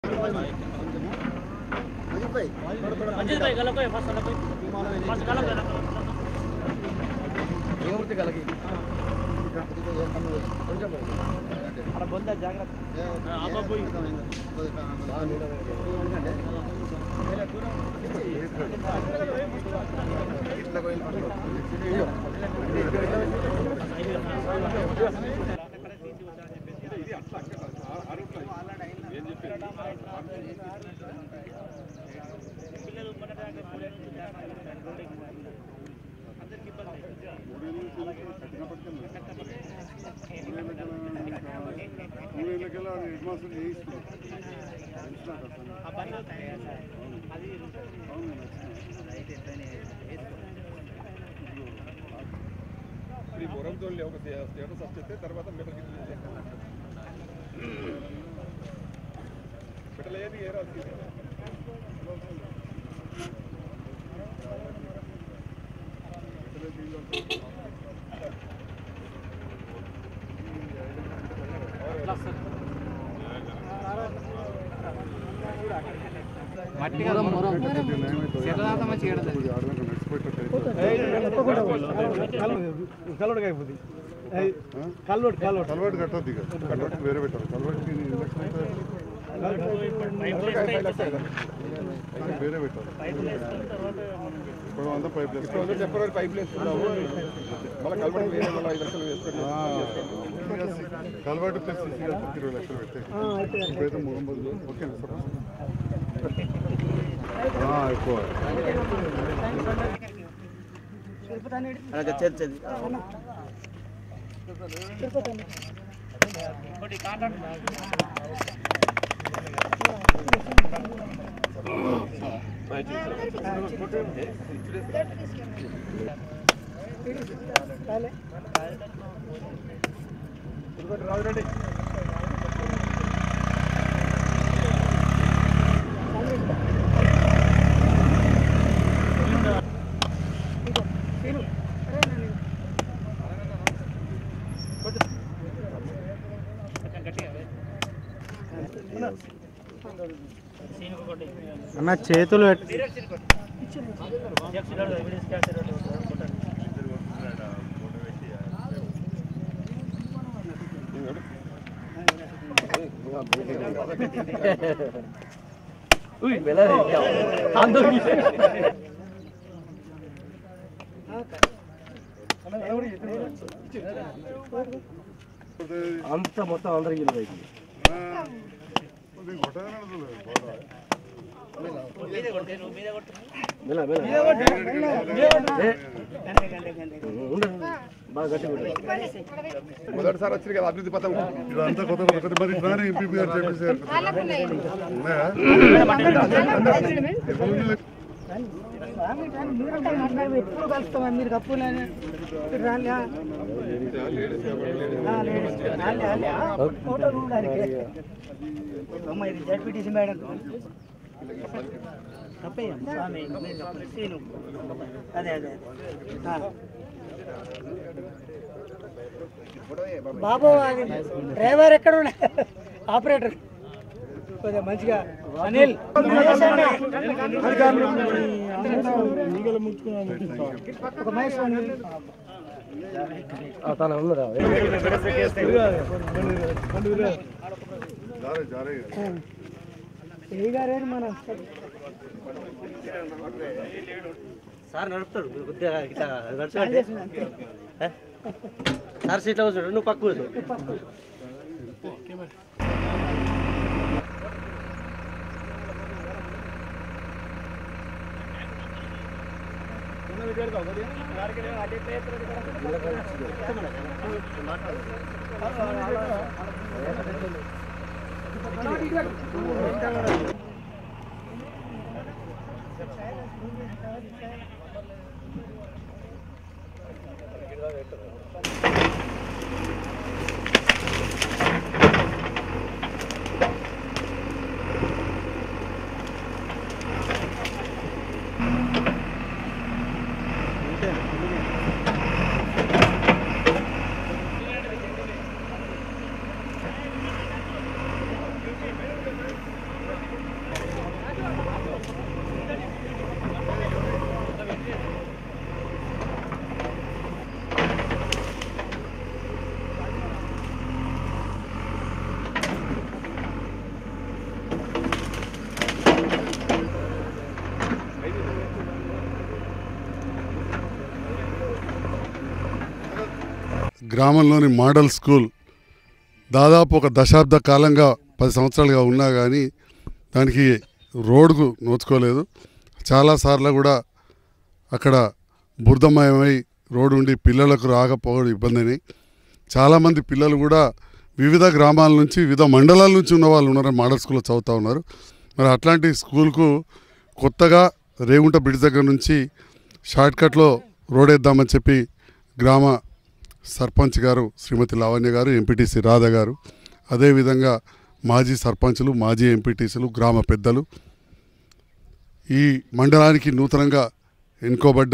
मंजिल भाई गलत है फर्स्ट गलत है फर्स्ट गलत है అక్కడ బొంద జాగ్రత్త అబ్బా పోయి ఈ పొరంతో ఒక స్టేటస్ వస్తే తర్వాత మెడల్ పెట్టలేదు ఏ రాదు కల్లోడు అయిపోతుంది కల్లోడు కల్లోడు కలవాటు కట్టద్దు ఇక కలవాటు వేరే పెట్టాలి కలవాటుకి ఇంజక్షన్ అయితే దానికి వేరే పెట్టాలి ఇప్పుడు అంతా పైప్ ఇప్పుడు టెంపరీ పైప్ వేస్తున్నాము మళ్ళీ కలపడం వేరే మళ్ళీ ఐదు లక్షలు వేసుకుంటాం కలవాటు ప్లస్ ఇరవై లక్షలు పెట్టే ఇప్పుడైతే మూడు వందలు ఓకే ఎక్కువ అన్న చేతులు పెట్టి అంత మొత్తం అందరికి మొదటిసారి వచ్చింది కదా అభివృద్ధి పథకం ఇదంతా కొత్త కొత్త మరి ఇట్లానే ఎంపీ గారు చెప్పేసారు ఉన్నాయా ఎప్పుడు కలుస్తామా మీరు కప్పులని రాలే ఫోటోలు ఉండాలి అమ్మ ఇది జడ్పీటీసీ మేడం తప్పేయం స్వామి మీరు చెప్పండి. సీను అదే అదే అదే ఆ. బాబు అది డ్రైవర్ ఎక్కడ ఉన్నా ఆపరేటర్ కొద్దిగా మంచిగా అనిల్ ఒక మహేష్ అనిల్. జారే జారే ఏ గారేది మన సార్ నడుపుతాడు మీరు కొద్దిగా ఇట్లా నడుచుకుంటే ఏ? సార్ సీట్లో కూర్చోడు నువ్వు పక్క కూర్చో గ్రామంలోని మోడల్ స్కూల్ దాదాపు ఒక దశాబ్ద కాలంగా పది సంవత్సరాలుగా ఉన్నా కానీ దానికి రోడ్కు నోచుకోలేదు చాలాసార్లు కూడా అక్కడ బురదమయమై రోడ్డు ఉండి పిల్లలకు రాకపోవడం ఇబ్బందిని చాలామంది పిల్లలు కూడా వివిధ గ్రామాల నుంచి వివిధ మండలాల నుంచి ఉన్న వాళ్ళు ఉన్నారు మోడల్ స్కూల్లో చదువుతూ ఉన్నారు మరి అట్లాంటి స్కూల్కు కొత్తగా రేగుంట బ్రిడ్జ్ దగ్గర నుంచి షార్ట్కట్లో రోడ్ వేద్దామని చెప్పి గ్రామ సర్పంచ్ గారు శ్రీమతి లావణ్య గారు ఎంపీటీసీ రాధ గారు అదేవిధంగా మాజీ సర్పంచులు మాజీ ఎంపీటీసీలు గ్రామ పెద్దలు ఈ మండలానికి నూతనంగా ఎన్నుకోబడ్డ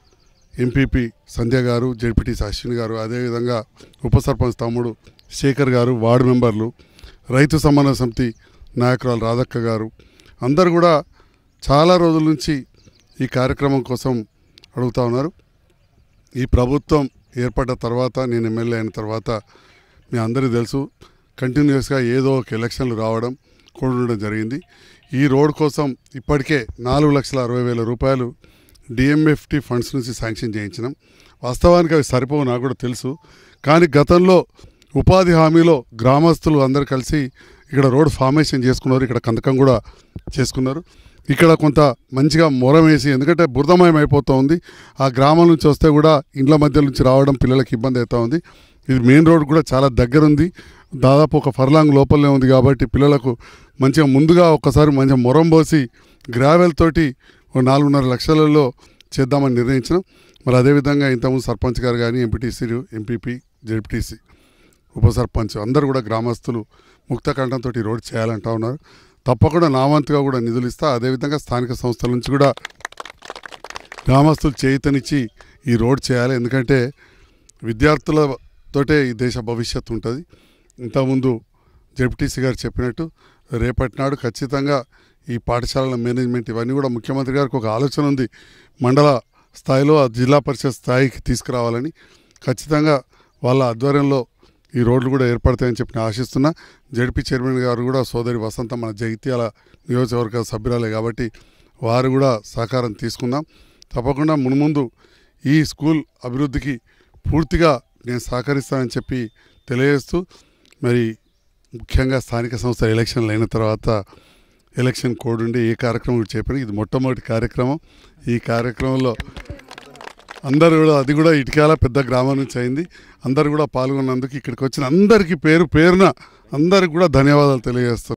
ఎంపీపీ సంధ్య గారు జడ్పీటీసీ అశ్విని గారు అదేవిధంగా ఉప సర్పంచ్ తమ్ముడు శేఖర్ గారు వార్డు మెంబర్లు రైతు సమన్వయ సమితి నాయకురాలు రాధక్క గారు అందరు కూడా చాలా రోజుల నుంచి ఈ కార్యక్రమం కోసం అడుగుతా ఉన్నారు ఈ ప్రభుత్వం ఏర్పడ్డ తర్వాత నేను ఎమ్మెల్యే అయిన తర్వాత మీ అందరికీ తెలుసు కంటిన్యూస్గా ఏదో ఒక ఎలక్షన్లు రావడం కూడా ఉండడం జరిగింది ఈ రోడ్ కోసం ఇప్పటికే నాలుగు లక్షల అరవై వేల రూపాయలు డిఎంఎఫ్టి ఫండ్స్ నుంచి శాంక్షన్ చేయించినాం వాస్తవానికి అవి సరిపోవు నాకు కూడా తెలుసు కానీ గతంలో ఉపాధి హామీలో గ్రామస్తులు అందరు కలిసి ఇక్కడ రోడ్ ఫార్మేషన్ చేసుకున్నారు ఇక్కడ కందకం కూడా చేసుకున్నారు ఇక్కడ కొంత మంచిగా మొరం వేసి ఎందుకంటే బురదమయం అయిపోతూ ఉంది ఆ గ్రామం నుంచి వస్తే కూడా ఇండ్ల మధ్య నుంచి రావడం పిల్లలకి ఇబ్బంది అవుతూ ఉంది ఇది మెయిన్ రోడ్ కూడా చాలా దగ్గర ఉంది దాదాపు ఒక ఫర్లాంగ్ లోపలనే ఉంది కాబట్టి పిల్లలకు మంచిగా ముందుగా ఒక్కసారి మంచిగా మొరం పోసి గ్రావెల్ తోటి ఒక నాలుగున్నర లక్షలలో చేద్దామని నిర్ణయించినాం మరి అదేవిధంగా ఇంతకుముందు సర్పంచ్ గారు కానీ ఎంపీటీసీలు ఎంపీపీ జెడ్పీటీసీ ఉప సర్పంచ్ అందరూ కూడా గ్రామస్తులు ముక్త కంఠంతో ఈ రోడ్ చేయాలంటా ఉన్నారు తప్పకుండా నా వంతుగా కూడా నిధులు ఇస్తా అదేవిధంగా స్థానిక సంస్థల నుంచి కూడా గ్రామస్తులు చేయుతనిచ్చి ఈ రోడ్ చేయాలి ఎందుకంటే విద్యార్థులతోటే ఈ దేశ భవిష్యత్తు ఉంటుంది ఇంతకుముందు జెడ్పీటీసీ గారు చెప్పినట్టు రేపటి నాడు ఖచ్చితంగా ఈ పాఠశాలల మేనేజ్మెంట్ ఇవన్నీ కూడా ముఖ్యమంత్రి గారికి ఒక ఆలోచన ఉంది మండల స్థాయిలో ఆ జిల్లా పరిషత్ స్థాయికి తీసుకురావాలని ఖచ్చితంగా వాళ్ళ ఆధ్వర్యంలో ఈ రోడ్లు కూడా ఏర్పడతాయని చెప్పి నేను ఆశిస్తున్నా జడ్పీ చైర్మన్ గారు కూడా సోదరి వసంత మన జగిత్యాల నియోజకవర్గ సభ్యురాలే కాబట్టి వారు కూడా సహకారం తీసుకుందాం తప్పకుండా మున్ముందు ఈ స్కూల్ అభివృద్ధికి పూర్తిగా నేను సహకరిస్తానని చెప్పి తెలియజేస్తూ మరి ముఖ్యంగా స్థానిక సంస్థ ఎలక్షన్లు అయిన తర్వాత ఎలక్షన్ కోడ్ ఉండి ఏ కార్యక్రమం చెప్పాను ఇది మొట్టమొదటి కార్యక్రమం ఈ కార్యక్రమంలో అందరూ కూడా అది కూడా ఇటుకాల పెద్ద గ్రామం నుంచి అయింది అందరు కూడా పాల్గొన్నందుకు ఇక్కడికి వచ్చిన అందరికీ పేరు పేరున అందరికి కూడా ధన్యవాదాలు తెలియజేస్తాను